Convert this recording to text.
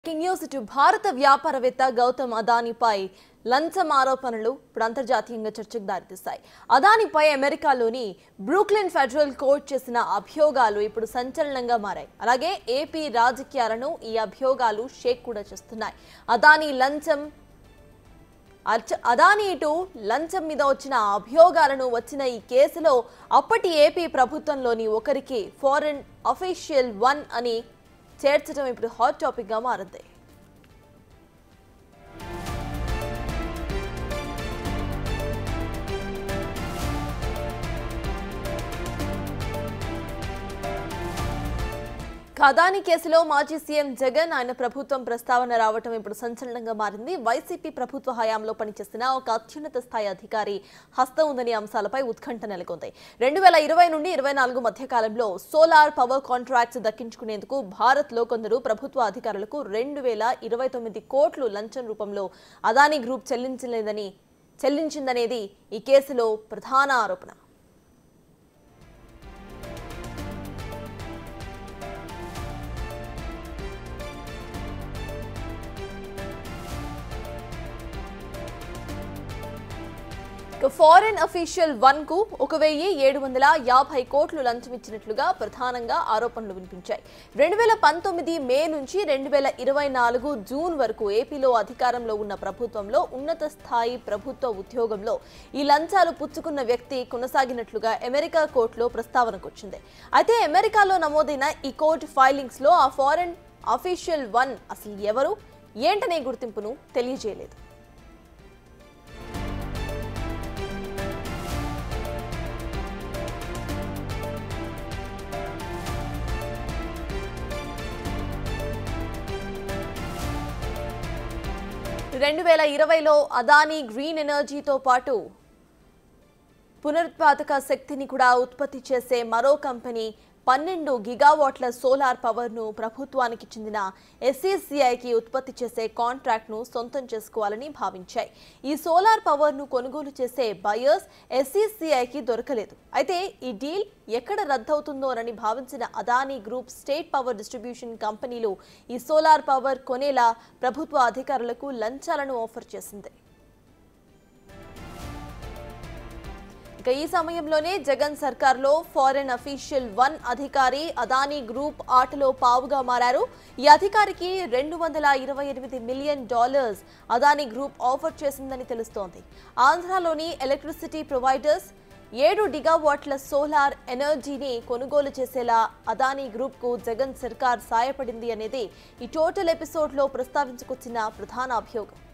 breaking news ఇటు భారత వ్యాపారవేత్త గౌతమ్ అదానీపై లంచం ఆరోపణలు ఇప్పుడు అంతర్జాతీయంగా చర్చకు దారితీస్తాయి అదానీపై అమెరికాలోని బ్రూక్లిన్ ఫెడరల్ కోర్టు చేసిన అభియోగాలు ఇప్పుడు సంచలనంగా మారాయి అలాగే ఏపీ రాజకీయాలను ఈ అభియోగాలు షేక్ కూడా చేస్తున్నాయి అదానీ లంచం అచ- అదానీ ఇటు లంచం మీద వచ్చిన అభియోగాలను వచ్చిన ఈ కేసులో అప్పటి ఏపీ ప్రభుత్వంలోని ఒకరికి ఫారెన్ అఫీషియల్ వన్ అని చేర్చడం ఇప్పుడు హాట్ టాపిక్ గా మారింది ఖదాని కేసులో మాజీ సీఎం జగన్ ఆయన ప్రభుత్వం ప్రస్తావన రావటం ఇప్పుడు సంచలనంగా మారింది వైసీపీ ప్రభుత్వ హయాంలో పనిచేసిన ఒక అత్యున్నత స్థాయి అధికారి హస్తం ఉందని అంశాలపై ఉత్కంఠ నెలకొంది రెండు వేల ఇరవై నుండి ఇరవై నాలుగు మధ్య కాలంలో సోలార్ పవర్ కాంట్రాక్ట్స్ దక్కించుకునేందుకు భారత్ లో కొందరు ప్రభుత్వ అధికారులకు రెండు వేల ఇరవై తొమ్మిది కోట్లు లంచం రూపంలో అదానీ గ్రూప్ చెల్లించలేదని చెల్లించిందనేది ఈ కేసులో ప్రధాన ఆరోపణ ఇక ఫారెన్ అఫీషియల్ వన్ కు ఒక వెయ్యి ఏడు వందల యాభై కోట్లు లంచం ఇచ్చినట్లుగా ప్రధానంగా ఆరోపణలు వినిపించాయి రెండు వేల పంతొమ్మిది మే నుంచి రెండు వేల ఇరవై నాలుగు జూన్ వరకు ఏపీలో అధికారంలో ఉన్న ప్రభుత్వంలో ఉన్నత స్థాయి ప్రభుత్వ ఉద్యోగంలో ఈ లంచాలు పుచ్చుకున్న వ్యక్తి కొనసాగినట్లుగా అమెరికా కోర్టులో ప్రస్తావనకు వచ్చింది అయితే అమెరికాలో నమోదైన ఈ కోర్టు ఫైలింగ్స్ లో ఆ ఫారెన్ అఫీషియల్ వన్ అసలు ఎవరు ఏంటనే గుర్తింపును తెలియజేయలేదు రెండు వేల ఇరవైలో అదానీ గ్రీన్ ఎనర్జీతో పాటు పునరుత్పాదక శక్తిని కూడా ఉత్పత్తి చేసే మరో కంపెనీ పన్నెండు గిగావాట్ల సోలార్ పవర్ను ప్రభుత్వానికి చెందిన ఎస్ఈసిఐకి ఉత్పత్తి చేసే కాంట్రాక్ట్ను సొంతం చేసుకోవాలని భావించాయి ఈ సోలార్ పవర్ను కొనుగోలు చేసే బయర్స్ ఎస్ఈసిఐకి దొరకలేదు అయితే ఈ డీల్ ఎక్కడ రద్దవుతుందోనని భావించిన Adani group state power distribution companies ఈ సోలార్ పవర్ కొనేలా ప్రభుత్వ అధికారులకు లంచాలను ఆఫర్ చేసింది ఇక ఈ సమయంలోనే జగన్ సర్కార్లో ఫారెన్ అఫీషియల్ వన్ అధికారి అదానీ గ్రూప్ ఆటలో పావుగా మారారు ఈ అధికారికి రెండు వందల ఇరవై ఎనిమిది million dollars Adani group offer చేసిందని తెలుస్తోంది ఆంధ్రాలోని ఎలక్ట్రిసిటీ ప్రొవైడర్స్ ఏడు డిగావాట్ల సోలార్ ఎనర్జీని కొనుగోలు చేసేలా అదానీ గ్రూప్ కు జగన్ సర్కార్ సాయపడింది అనేది ఈ టోటల్ ఎపిసోడ్ లో ప్రస్తావించుకొచ్చిన ప్రధాన అభియోగం